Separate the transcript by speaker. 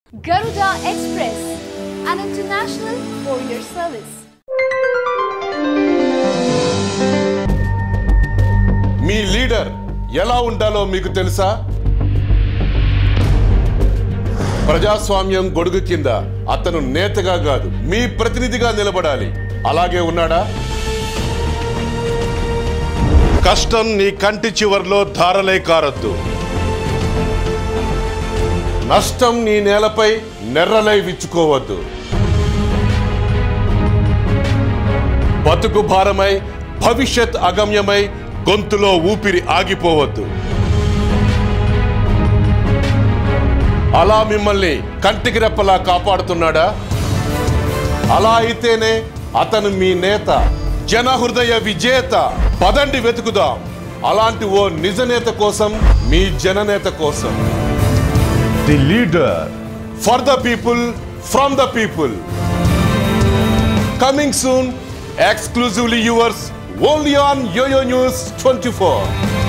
Speaker 1: Garuda Express, an international courier service.
Speaker 2: మీ leader ఎలా ఉండాలో మీకు తెలుసా ప్రజాస్వామ్యం గొడుగు కింద అతను నేతగా కాదు మీ ప్రతినిధిగా నిలబడాలి అలాగే ఉన్నాడా కష్టం నీ కంటి చివర్లో ధారలై కారద్దు నష్టం నీ నేలపై నెర్రలై విచ్చుకోవద్దు బతుకు భారమై భవిష్యత్ అగమ్యమై గొంతులో ఊపిరి ఆగిపోవద్దు అలా మిమ్మల్ని కంటికి రెప్పలా కాపాడుతున్నాడా అలా అయితేనే అతను మీ నేత జన హృదయ విజేత పదండి వెతుకుదాం అలాంటి ఓ నిజ నేత కోసం మీ జననేత కోసం the leader for the people from the people coming soon exclusively yours only on Yoyo news twenty four